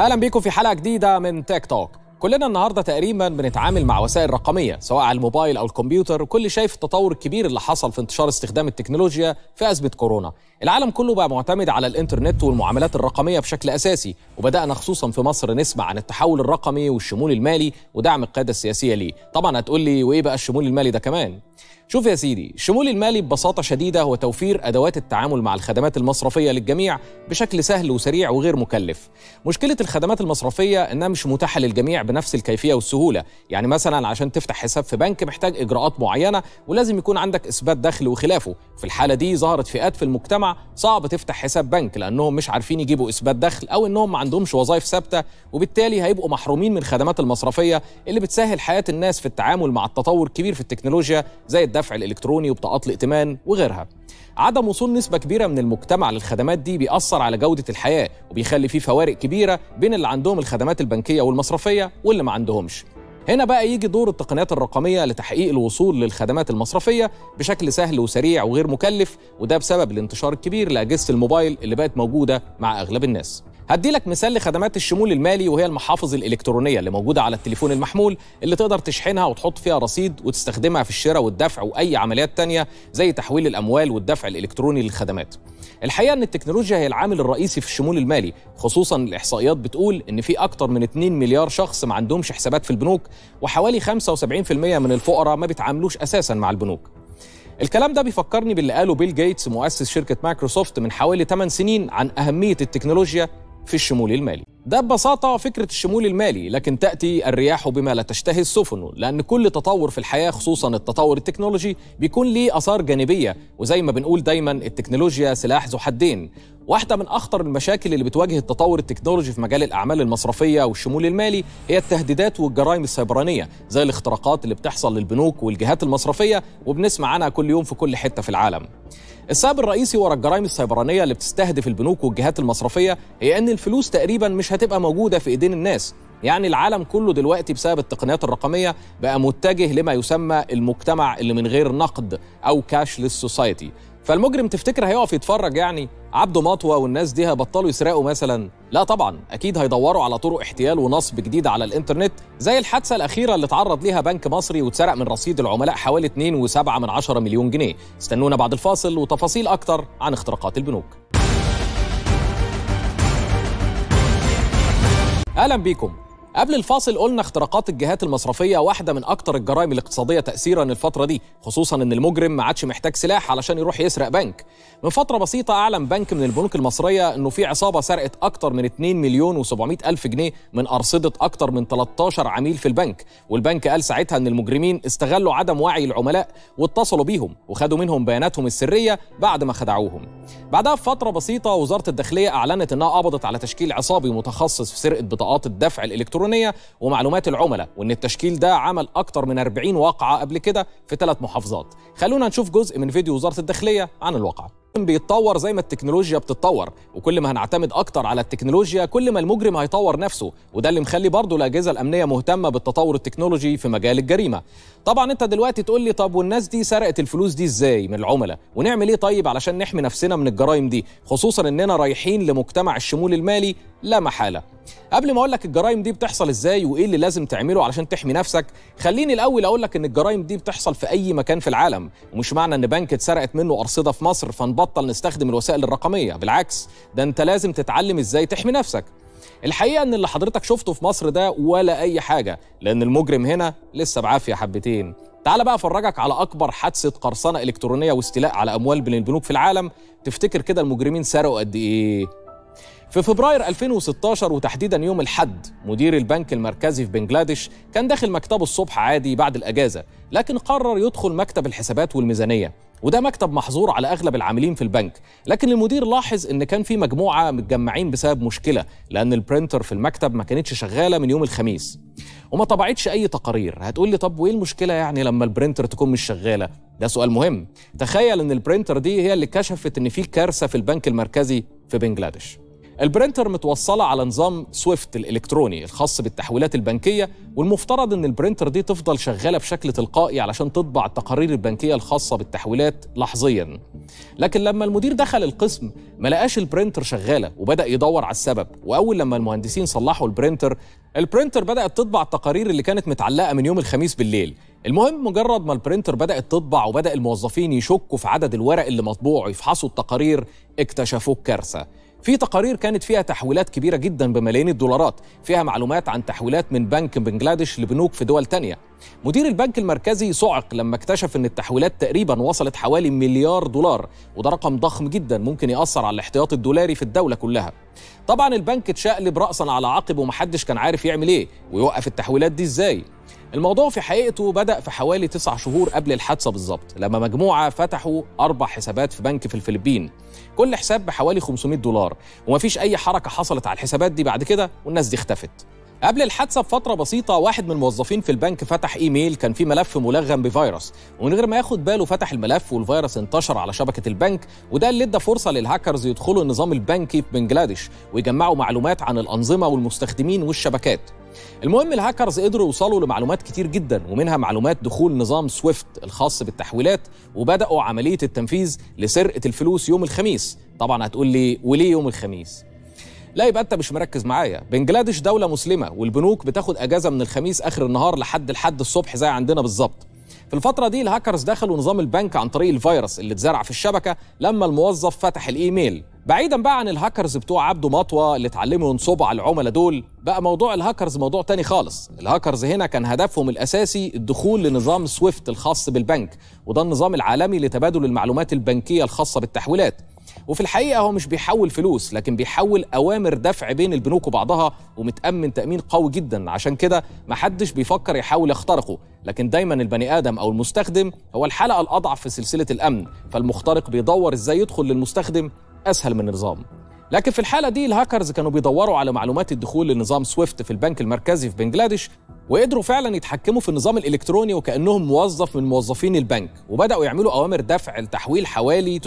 اهلا بيكم في حلقه جديده من تيك توك كلنا النهارده تقريبا بنتعامل مع وسائل رقميه سواء على الموبايل او الكمبيوتر وكل شايف التطور الكبير اللي حصل في انتشار استخدام التكنولوجيا في ازمه كورونا العالم كله بقى معتمد على الانترنت والمعاملات الرقميه بشكل اساسي وبدانا خصوصا في مصر نسمع عن التحول الرقمي والشمول المالي ودعم القياده السياسيه ليه طبعا هتقول لي وايه بقى الشمول المالي ده كمان شوف يا سيدي الشمول المالي ببساطة شديدة هو توفير أدوات التعامل مع الخدمات المصرفية للجميع بشكل سهل وسريع وغير مكلف مشكلة الخدمات المصرفية إنها مش متاحة للجميع بنفس الكيفية والسهولة يعني مثلا عشان تفتح حساب في بنك محتاج إجراءات معينة ولازم يكون عندك إثبات دخل وخلافه في الحالة دي ظهرت فئات في المجتمع صعب تفتح حساب بنك لأنهم مش عارفين يجيبوا إثبات دخل أو إنهم ما عندهمش وظائف ثابتة وبالتالي هيبقوا محرومين من الخدمات المصرفية اللي بتسهل حياة الناس في التعامل مع التطور الكبير في التكنولوجيا زي الدفع الإلكتروني وبطاقات الائتمان وغيرها عدم وصول نسبة كبيرة من المجتمع للخدمات دي بيأثر على جودة الحياة وبيخلي فيه فوارق كبيرة بين اللي عندهم الخدمات البنكية والمصرفية واللي ما عندهمش هنا بقى يجي دور التقنيات الرقمية لتحقيق الوصول للخدمات المصرفية بشكل سهل وسريع وغير مكلف وده بسبب الانتشار الكبير لأجهزة الموبايل اللي بقت موجودة مع أغلب الناس هدي لك مثال لخدمات الشمول المالي وهي المحافظ الإلكترونية اللي موجودة على التليفون المحمول اللي تقدر تشحنها وتحط فيها رصيد وتستخدمها في الشراء والدفع وأي عمليات تانية زي تحويل الأموال والدفع الإلكتروني للخدمات الحقيقة أن التكنولوجيا هي العامل الرئيسي في الشمول المالي خصوصا الإحصائيات بتقول أن في أكتر من 2 مليار شخص ما عندهمش حسابات في البنوك وحوالي 75% من الفقراء ما بيتعاملوش أساسا مع البنوك الكلام ده بيفكرني باللي قاله بيل جيتس مؤسس شركة مايكروسوفت من حوالي 8 سنين عن أهمية التكنولوجيا في الشمول المالي ده ببساطة فكرة الشمول المالي لكن تأتي الرياح بما لا تشتهي السفن لأن كل تطور في الحياة خصوصا التطور التكنولوجي بيكون ليه آثار جانبية وزي ما بنقول دايما التكنولوجيا سلاح ذو حدين واحدة من أخطر المشاكل اللي بتواجه التطور التكنولوجي في مجال الأعمال المصرفية والشمول المالي هي التهديدات والجرائم السيبرانية زي الاختراقات اللي بتحصل للبنوك والجهات المصرفية وبنسمع عنها كل يوم في كل حتة في العالم السبب الرئيسي ورا الجرائم السيبرانيه اللي بتستهدف البنوك والجهات المصرفيه هي ان الفلوس تقريبا مش هتبقى موجوده في ايدين الناس يعني العالم كله دلوقتي بسبب التقنيات الرقميه بقى متجه لما يسمى المجتمع اللي من غير نقد او كاشلس سوسايتي فالمجرم تفتكر هيقف يتفرج يعني عبده مطوه والناس دي هيبطلوا يسرقوا مثلا لا طبعا اكيد هيدوروا على طرق احتيال ونصب جديده على الانترنت زي الحادثه الاخيره اللي تعرض ليها بنك مصري واتسرق من رصيد العملاء حوالي 2.7 من عشرة مليون جنيه استنونا بعد الفاصل وتفاصيل اكتر عن اختراقات البنوك اهلا بيكم قبل الفاصل قلنا اختراقات الجهات المصرفية واحدة من أكتر الجرائم الاقتصادية تأثيرا الفترة دي خصوصا أن المجرم ما عادش محتاج سلاح علشان يروح يسرق بنك من فترة بسيطة أعلن بنك من البنوك المصرية أنه في عصابة سرقت أكتر من 2 مليون و700 ألف جنيه من أرصدة أكتر من 13 عميل في البنك والبنك قال ساعتها أن المجرمين استغلوا عدم وعي العملاء واتصلوا بيهم وخدوا منهم بياناتهم السرية بعد ما خدعوهم بعدها بفترة بسيطة وزارة الداخلية أعلنت أنها قبضت على تشكيل عصابي متخصص في سرقة بطاقات الدفع الإلكتروني الإلكترونية ومعلومات العملاء وإن التشكيل ده عمل أكتر من 40 واقعة قبل كده في ثلاث محافظات خلونا نشوف جزء من فيديو وزارة الداخلية عن الواقعة بيتطور زي ما التكنولوجيا بتتطور وكل ما هنعتمد اكتر على التكنولوجيا كل ما المجرم هيطور نفسه وده اللي مخلي برضه الاجهزه الامنيه مهتمه بالتطور التكنولوجي في مجال الجريمه طبعا انت دلوقتي تقول لي طب والناس دي سرقت الفلوس دي ازاي من العملاء ونعمل ايه طيب علشان نحمي نفسنا من الجرائم دي خصوصا اننا رايحين لمجتمع الشمول المالي لا محاله قبل ما اقول لك الجرائم دي بتحصل ازاي وايه اللي لازم تعمله علشان تحمي نفسك خليني الاول اقول لك ان الجرائم دي بتحصل في اي مكان في العالم ومش معنى ان بنك اتسرقت منه ارصده في مصر فنبطل نستخدم الوسائل الرقميه بالعكس ده انت لازم تتعلم ازاي تحمي نفسك الحقيقه ان اللي حضرتك شفته في مصر ده ولا اي حاجه لان المجرم هنا لسه بعافيه حبتين تعال بقى افرجك على اكبر حادثه قرصنه الكترونيه واستيلاء على اموال بين البنوك في العالم تفتكر كده المجرمين سرقوا قد ايه في فبراير 2016 وتحديدا يوم الحد مدير البنك المركزي في بنجلاديش كان داخل مكتبه الصبح عادي بعد الاجازه لكن قرر يدخل مكتب الحسابات والميزانيه وده مكتب محظور على اغلب العاملين في البنك لكن المدير لاحظ ان كان في مجموعه متجمعين بسبب مشكله لان البرينتر في المكتب ما كانتش شغاله من يوم الخميس وما طبعتش اي تقارير هتقول لي طب وايه المشكله يعني لما البرينتر تكون مش شغاله ده سؤال مهم تخيل ان البرينتر دي هي اللي كشفت ان في كارثه في البنك المركزي في بنجلاديش البرينتر متوصلة على نظام سويفت الإلكتروني الخاص بالتحويلات البنكية والمفترض إن البرينتر دي تفضل شغالة بشكل تلقائي علشان تطبع التقارير البنكية الخاصة بالتحويلات لحظيا لكن لما المدير دخل القسم ما لقاش البرينتر شغالة وبدأ يدور على السبب وأول لما المهندسين صلحوا البرينتر البرينتر بدأت تطبع التقارير اللي كانت متعلقة من يوم الخميس بالليل المهم مجرد ما البرينتر بدأت تطبع وبدأ الموظفين يشكوا في عدد الورق اللي مطبوع ويفحصوا التقارير اكتشفوا كارثة في تقارير كانت فيها تحويلات كبيرة جدا بملايين الدولارات فيها معلومات عن تحويلات من بنك بنجلاديش لبنوك في دول تانية مدير البنك المركزي صعق لما اكتشف ان التحويلات تقريبا وصلت حوالي مليار دولار وده رقم ضخم جدا ممكن يأثر على الاحتياطي الدولاري في الدولة كلها طبعا البنك اتشقلب رأسا على عقب ومحدش كان عارف يعمل ايه ويوقف التحويلات دي ازاي الموضوع في حقيقته بدأ في حوالي تسع شهور قبل الحادثة بالظبط لما مجموعة فتحوا أربع حسابات في بنك في الفلبين كل حساب بحوالي 500 دولار ومفيش أي حركة حصلت على الحسابات دي بعد كده والناس دي اختفت قبل الحادثة بفترة بسيطة واحد من الموظفين في البنك فتح ايميل كان فيه ملف ملغم بفيروس ومن غير ما ياخد باله فتح الملف والفيروس انتشر على شبكة البنك وده اللي ادى فرصة للهاكرز يدخلوا النظام البنكي في بنجلاديش ويجمعوا معلومات عن الأنظمة والمستخدمين والشبكات المهم الهاكرز قدروا يوصلوا لمعلومات كتير جدا ومنها معلومات دخول نظام سويفت الخاص بالتحويلات وبدأوا عملية التنفيذ لسرقة الفلوس يوم الخميس طبعا هتقول لي وليه يوم الخميس لا يبقى انت مش مركز معايا بنجلاديش دولة مسلمة والبنوك بتاخد اجازة من الخميس اخر النهار لحد الحد الصبح زي عندنا بالظبط في الفترة دي الهاكرز دخلوا نظام البنك عن طريق الفيروس اللي اتزرع في الشبكة لما الموظف فتح الايميل بعيدا بقى عن الهاكرز بتوع عبده مطوة اللي اتعلموا ينصبوا على العملاء دول بقى موضوع الهاكرز موضوع تاني خالص الهاكرز هنا كان هدفهم الأساسي الدخول لنظام سويفت الخاص بالبنك وده النظام العالمي لتبادل المعلومات البنكية الخاصة بالتحويلات وفي الحقيقة هو مش بيحول فلوس لكن بيحول أوامر دفع بين البنوك وبعضها ومتأمن تأمين قوي جدا عشان كده محدش بيفكر يحاول يخترقه لكن دايما البني آدم أو المستخدم هو الحلقة الأضعف في سلسلة الأمن فالمخترق بيدور إزاي يدخل للمستخدم أسهل من النظام لكن في الحالة دي الهاكرز كانوا بيدوروا على معلومات الدخول لنظام سويفت في البنك المركزي في بنجلاديش وقدروا فعلا يتحكموا في النظام الإلكتروني وكأنهم موظف من موظفين البنك وبدأوا يعملوا أوامر دفع لتحويل حوالي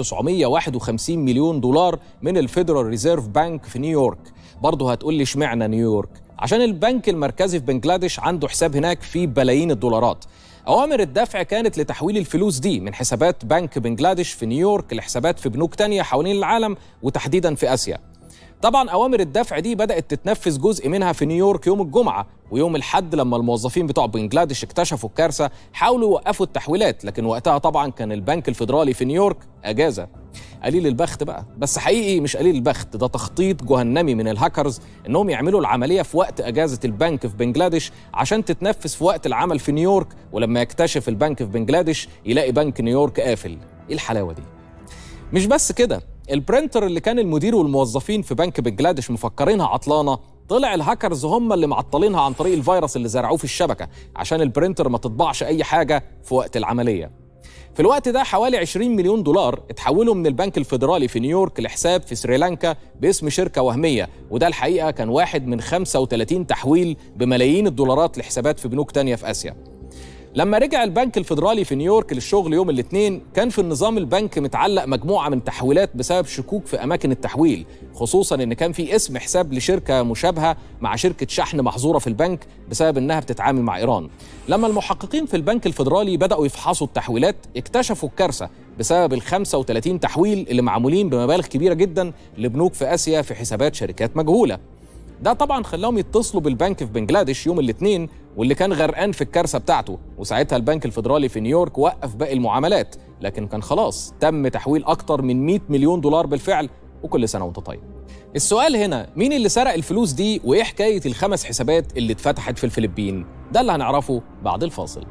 951 مليون دولار من الفيدرال ريزيرف بانك في نيويورك برضه هتقول لي اشمعنى نيويورك عشان البنك المركزي في بنجلاديش عنده حساب هناك فيه بلايين الدولارات أوامر الدفع كانت لتحويل الفلوس دي من حسابات بنك بنجلاديش في نيويورك لحسابات في بنوك تانية حوالين العالم وتحديدا في آسيا طبعا أوامر الدفع دي بدأت تتنفذ جزء منها في نيويورك يوم الجمعة ويوم الحد لما الموظفين بتوع بنجلاديش اكتشفوا الكارثة حاولوا يوقفوا التحويلات لكن وقتها طبعا كان البنك الفيدرالي في نيويورك أجازة قليل البخت بقى بس حقيقي مش قليل البخت ده تخطيط جهنمي من الهاكرز انهم يعملوا العمليه في وقت اجازه البنك في بنجلاديش عشان تتنفذ في وقت العمل في نيويورك ولما يكتشف البنك في بنجلاديش يلاقي بنك نيويورك قافل ايه الحلاوه دي مش بس كده البرينتر اللي كان المدير والموظفين في بنك بنجلاديش مفكرينها عطلانه طلع الهاكرز هم اللي معطلينها عن طريق الفيروس اللي زرعوه في الشبكه عشان البرينتر ما تطبعش اي حاجه في وقت العمليه في الوقت ده حوالي 20 مليون دولار اتحولوا من البنك الفيدرالي في نيويورك لحساب في سريلانكا باسم شركة وهمية وده الحقيقة كان واحد من 35 تحويل بملايين الدولارات لحسابات في بنوك تانية في آسيا لما رجع البنك الفيدرالي في نيويورك للشغل يوم الاثنين كان في النظام البنك متعلق مجموعه من تحويلات بسبب شكوك في اماكن التحويل خصوصا ان كان في اسم حساب لشركه مشابهه مع شركه شحن محظوره في البنك بسبب انها بتتعامل مع ايران لما المحققين في البنك الفيدرالي بداوا يفحصوا التحويلات اكتشفوا الكارثه بسبب ال 35 تحويل اللي معمولين بمبالغ كبيره جدا لبنوك في اسيا في حسابات شركات مجهوله ده طبعا خلاهم يتصلوا بالبنك في بنجلاديش يوم الاثنين واللي كان غرقان في الكارثه بتاعته وساعتها البنك الفيدرالي في نيويورك وقف باقي المعاملات لكن كان خلاص تم تحويل اكتر من 100 مليون دولار بالفعل وكل سنه وانت طيب السؤال هنا مين اللي سرق الفلوس دي وايه حكايه الخمس حسابات اللي اتفتحت في الفلبين ده اللي هنعرفه بعد الفاصل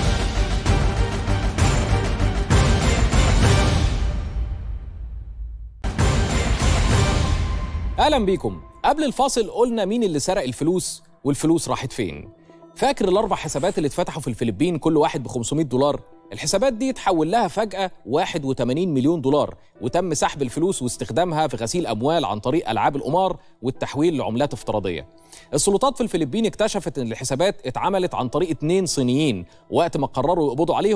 اهلا بيكم قبل الفاصل قلنا مين اللي سرق الفلوس والفلوس راحت فين فاكر الاربع حسابات اللي اتفتحوا في الفلبين كل واحد ب 500 دولار الحسابات دي اتحول لها فجأة 81 مليون دولار وتم سحب الفلوس واستخدامها في غسيل أموال عن طريق ألعاب القمار والتحويل لعملات افتراضية السلطات في الفلبين اكتشفت أن الحسابات اتعملت عن طريق اتنين صينيين وقت ما قرروا يقبضوا عليهم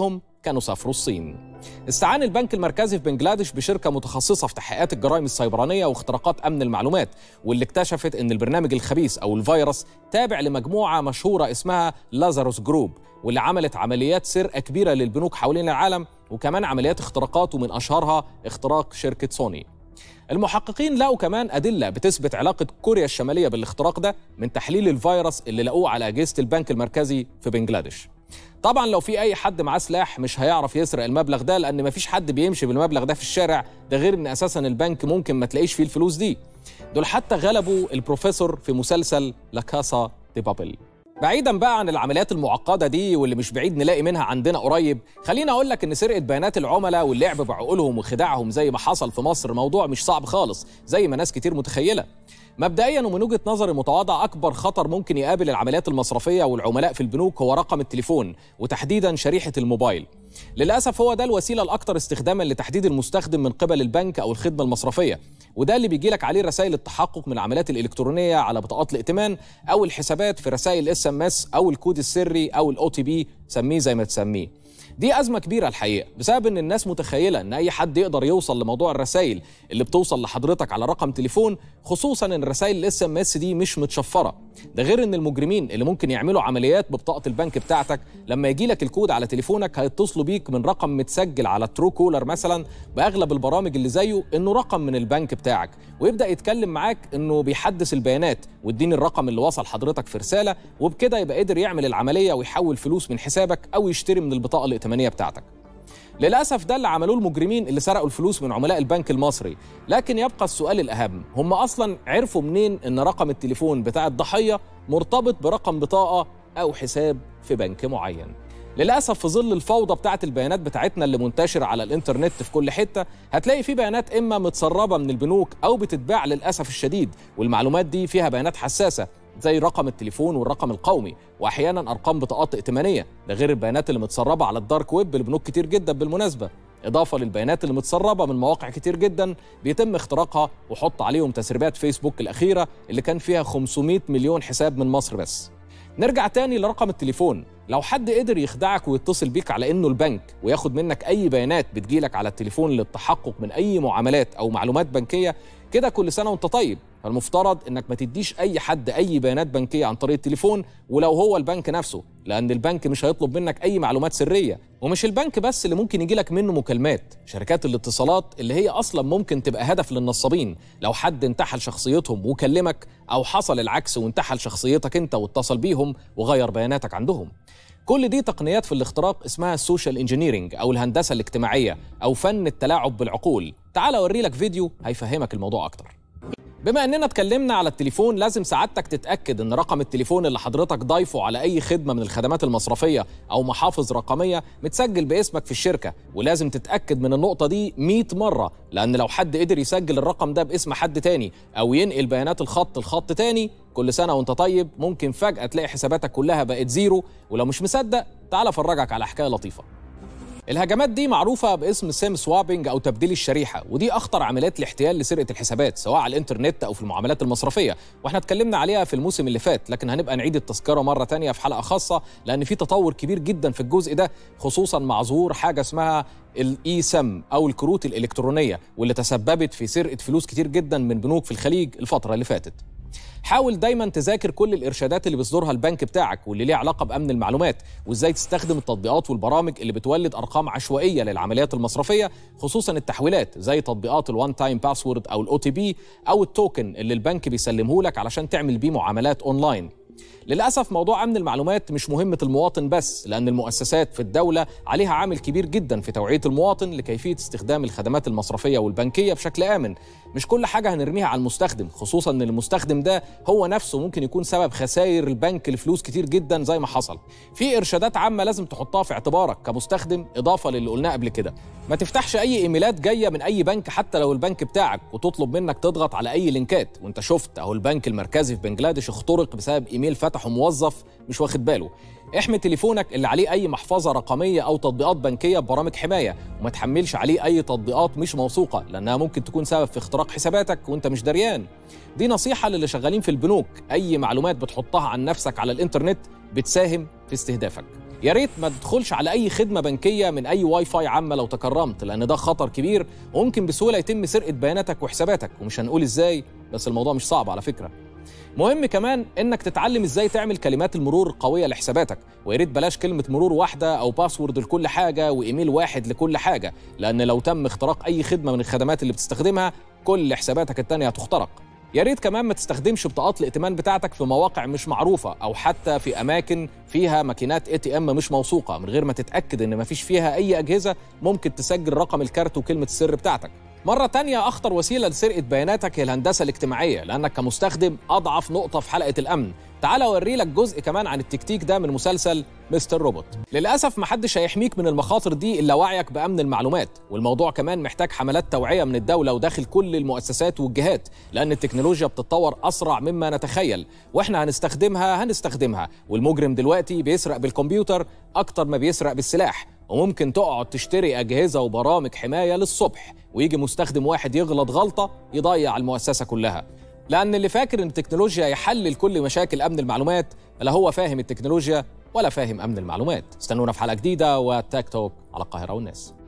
كانوا سافروا الصين استعان البنك المركزي في بنجلاديش بشركة متخصصة في تحقيقات الجرائم السيبرانية واختراقات أمن المعلومات واللي اكتشفت أن البرنامج الخبيث أو الفيروس تابع لمجموعة مشهورة اسمها لازاروس جروب واللي عملت عمليات سرقة كبيرة للبنوك حوالين العالم وكمان عمليات اختراقات ومن أشهرها اختراق شركة سوني المحققين لقوا كمان أدلة بتثبت علاقة كوريا الشمالية بالاختراق ده من تحليل الفيروس اللي لقوه على أجهزة البنك المركزي في بنجلاديش طبعا لو في اي حد معاه سلاح مش هيعرف يسرق المبلغ ده لان مفيش حد بيمشي بالمبلغ ده في الشارع ده غير ان اساسا البنك ممكن ما تلاقيش فيه الفلوس دي دول حتى غلبوا البروفيسور في مسلسل لاكاسا دي بابل بعيدا بقى عن العمليات المعقدة دي واللي مش بعيد نلاقي منها عندنا قريب خليني أقول لك إن سرقة بيانات العملاء واللعب بعقولهم وخداعهم زي ما حصل في مصر موضوع مش صعب خالص زي ما ناس كتير متخيلة مبدئيا ومن وجهه نظري المتواضعه اكبر خطر ممكن يقابل العمليات المصرفيه والعملاء في البنوك هو رقم التليفون وتحديدا شريحه الموبايل للاسف هو ده الوسيله الاكثر استخداما لتحديد المستخدم من قبل البنك او الخدمه المصرفيه وده اللي بيجي لك عليه رسائل التحقق من العمليات الالكترونيه على بطاقات الائتمان او الحسابات في رسائل الاس ام اس او الكود السري او الاو تي بي سميه زي ما تسميه دي أزمة كبيرة الحقيقة بسبب إن الناس متخيلة إن أي حد يقدر يوصل لموضوع الرسائل اللي بتوصل لحضرتك على رقم تليفون خصوصا إن الرسائل الاس ام اس دي مش متشفرة ده غير إن المجرمين اللي ممكن يعملوا عمليات ببطاقة البنك بتاعتك لما يجي لك الكود على تليفونك هيتصلوا بيك من رقم متسجل على ترو كولر مثلا بأغلب البرامج اللي زيه إنه رقم من البنك بتاعك ويبدأ يتكلم معاك إنه بيحدث البيانات واديني الرقم اللي وصل حضرتك في رسالة وبكده يبقى قدر يعمل العملية ويحول فلوس من حسابك أو يشتري من البطاقة الائتمانية بتاعتك للأسف ده اللي عملوه المجرمين اللي سرقوا الفلوس من عملاء البنك المصري لكن يبقى السؤال الأهم هم أصلا عرفوا منين أن رقم التليفون بتاع الضحية مرتبط برقم بطاقة أو حساب في بنك معين للأسف في ظل الفوضى بتاعت البيانات بتاعتنا اللي منتشرة على الإنترنت في كل حتة هتلاقي في بيانات إما متسربة من البنوك أو بتتباع للأسف الشديد والمعلومات دي فيها بيانات حساسة زي رقم التليفون والرقم القومي واحيانا ارقام بطاقات ائتمانيه ده غير البيانات اللي متسربه على الدارك ويب لبنوك كتير جدا بالمناسبه اضافه للبيانات اللي متسربه من مواقع كتير جدا بيتم اختراقها وحط عليهم تسريبات فيسبوك الاخيره اللي كان فيها 500 مليون حساب من مصر بس نرجع تاني لرقم التليفون لو حد قدر يخدعك ويتصل بيك على انه البنك وياخد منك اي بيانات بتجيلك على التليفون للتحقق من اي معاملات او معلومات بنكيه كده كل سنه وانت طيب فالمفترض انك ما تديش اي حد اي بيانات بنكيه عن طريق التليفون ولو هو البنك نفسه لان البنك مش هيطلب منك اي معلومات سريه ومش البنك بس اللي ممكن يجي لك منه مكالمات شركات الاتصالات اللي هي اصلا ممكن تبقى هدف للنصابين لو حد انتحل شخصيتهم وكلمك او حصل العكس وانتحل شخصيتك انت واتصل بيهم وغير بياناتك عندهم كل دي تقنيات في الاختراق اسمها السوشيال انجينيرنج او الهندسه الاجتماعيه او فن التلاعب بالعقول تعال اوري لك فيديو هيفهمك الموضوع اكتر بما اننا اتكلمنا على التليفون لازم سعادتك تتاكد ان رقم التليفون اللي حضرتك ضايفه على اي خدمه من الخدمات المصرفيه او محافظ رقميه متسجل باسمك في الشركه ولازم تتاكد من النقطه دي 100 مره لان لو حد قدر يسجل الرقم ده باسم حد تاني او ينقل بيانات الخط لخط تاني كل سنه وانت طيب ممكن فجاه تلاقي حساباتك كلها بقت زيرو ولو مش مصدق تعال افرجك على حكايه لطيفه الهجمات دي معروفة باسم سيم سوابنج أو تبديل الشريحة ودي أخطر عمليات الاحتيال لسرقة الحسابات سواء على الإنترنت أو في المعاملات المصرفية واحنا اتكلمنا عليها في الموسم اللي فات لكن هنبقى نعيد التذكرة مرة تانية في حلقة خاصة لأن في تطور كبير جدا في الجزء ده خصوصا مع ظهور حاجة اسمها الاي سم او الكروت الالكترونيه واللي تسببت في سرقه فلوس كتير جدا من بنوك في الخليج الفتره اللي فاتت حاول دايما تذاكر كل الارشادات اللي بيصدرها البنك بتاعك واللي ليها علاقه بامن المعلومات وازاي تستخدم التطبيقات والبرامج اللي بتولد ارقام عشوائيه للعمليات المصرفيه خصوصا التحويلات زي تطبيقات الوان تايم باسورد او الاو تي بي او التوكن اللي البنك بيسلمه لك علشان تعمل بيه معاملات اونلاين للأسف موضوع أمن المعلومات مش مهمة المواطن بس لأن المؤسسات في الدولة عليها عامل كبير جدا في توعية المواطن لكيفية استخدام الخدمات المصرفية والبنكية بشكل آمن مش كل حاجة هنرميها على المستخدم خصوصا أن المستخدم ده هو نفسه ممكن يكون سبب خسائر البنك لفلوس كتير جدا زي ما حصل في إرشادات عامة لازم تحطها في اعتبارك كمستخدم إضافة للي قلناه قبل كده ما تفتحش أي إيميلات جاية من أي بنك حتى لو البنك بتاعك وتطلب منك تضغط على أي لينكات وانت شفت أهو البنك المركزي في بنجلاديش اخترق بسبب إيميل فتحه موظف مش واخد باله احمي تليفونك اللي عليه اي محفظه رقميه او تطبيقات بنكيه ببرامج حمايه وما تحملش عليه اي تطبيقات مش موثوقه لانها ممكن تكون سبب في اختراق حساباتك وانت مش دريان دي نصيحه للي شغالين في البنوك اي معلومات بتحطها عن نفسك على الانترنت بتساهم في استهدافك يا ريت ما تدخلش على اي خدمه بنكيه من اي واي فاي عامه لو تكرمت لان ده خطر كبير وممكن بسهوله يتم سرقه بياناتك وحساباتك ومش هنقول ازاي بس الموضوع مش صعب على فكره مهم كمان انك تتعلم ازاي تعمل كلمات المرور القويه لحساباتك ويا ريت بلاش كلمه مرور واحده او باسورد لكل حاجه وايميل واحد لكل حاجه لان لو تم اختراق اي خدمه من الخدمات اللي بتستخدمها كل حساباتك التانية هتخترق يا ريت كمان ما تستخدمش بطاقات الائتمان بتاعتك في مواقع مش معروفه او حتى في اماكن فيها ماكينات اي تي ام مش موثوقه من غير ما تتاكد ان مفيش فيها اي اجهزه ممكن تسجل رقم الكارت وكلمه السر بتاعتك مرة تانية أخطر وسيلة لسرقة بياناتك هي الهندسة الاجتماعية لأنك كمستخدم أضعف نقطة في حلقة الأمن تعال أوري لك جزء كمان عن التكتيك ده من مسلسل مستر روبوت للأسف محدش هيحميك من المخاطر دي إلا وعيك بأمن المعلومات والموضوع كمان محتاج حملات توعية من الدولة وداخل كل المؤسسات والجهات لأن التكنولوجيا بتتطور أسرع مما نتخيل وإحنا هنستخدمها هنستخدمها والمجرم دلوقتي بيسرق بالكمبيوتر أكتر ما بيسرق بالسلاح وممكن تقعد تشتري أجهزة وبرامج حماية للصبح ويجي مستخدم واحد يغلط غلطة يضيع المؤسسة كلها لأن اللي فاكر إن التكنولوجيا يحلل كل مشاكل أمن المعلومات لا هو فاهم التكنولوجيا ولا فاهم أمن المعلومات استنونا في حلقة جديدة وتاك توك على القاهرة والناس